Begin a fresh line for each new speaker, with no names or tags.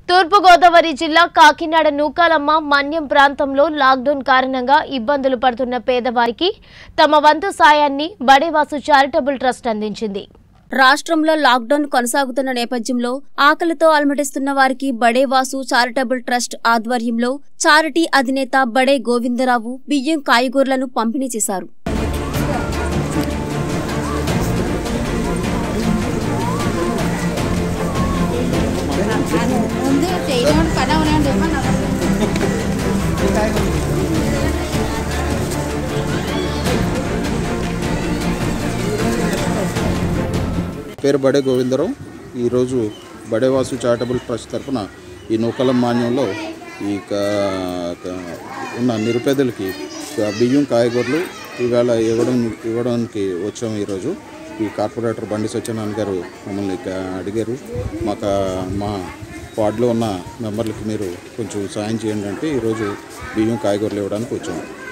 తూర్పుగోదావరి జిల్లా కాకినాడ నూకాలమ్మ మన్యం ప్రాంతంలో లాక్డౌన్ కారణంగా ఇబ్బందులు పడుతున్న పేదవారికి తమ వంతు సాయాన్ని బడేవాసు చారిటబుల్ ట్రస్ట్ అందించింది
రాష్ట్రంలో లాక్డౌన్ కొనసాగుతున్న నేపథ్యంలో ఆకలితో అలమటిస్తున్న వారికి బడే వాసు చారిటబుల్ ట్రస్ట్ ఆధ్వర్యంలో చారిటీ అధినేత బడే గోవిందరావు బియ్యం కాయగూరలను పంపిణీ చేశారు
ఉంది చేయడం పని అవునండి
పేరు బడే గోవిందరావు ఈరోజు బడేవాసు చారిటబుల్ ట్రస్ట్ తరఫున ఈ నూకలం మాన్యంలో ఈ క- క- ఉన్న నిరుపేదలకి క- బియ్యం కాయగూరలు ఈవేళ ఇవ్వడం ఇవ్వడానికి వచ్చాము ఈరోజు ఈ కార్పొరేటర్ బండి సత్యనారాయణ గారు మమ్మల్ని ఇక అడిగారు మాకు మా వార్డులో ఉన్న మెంబర్లకి మీరు కొంచెం సాయం చేయండి అంటే ఈరోజు బియ్యం కాయగూరలు ఇవ్వడానికి వచ్చాము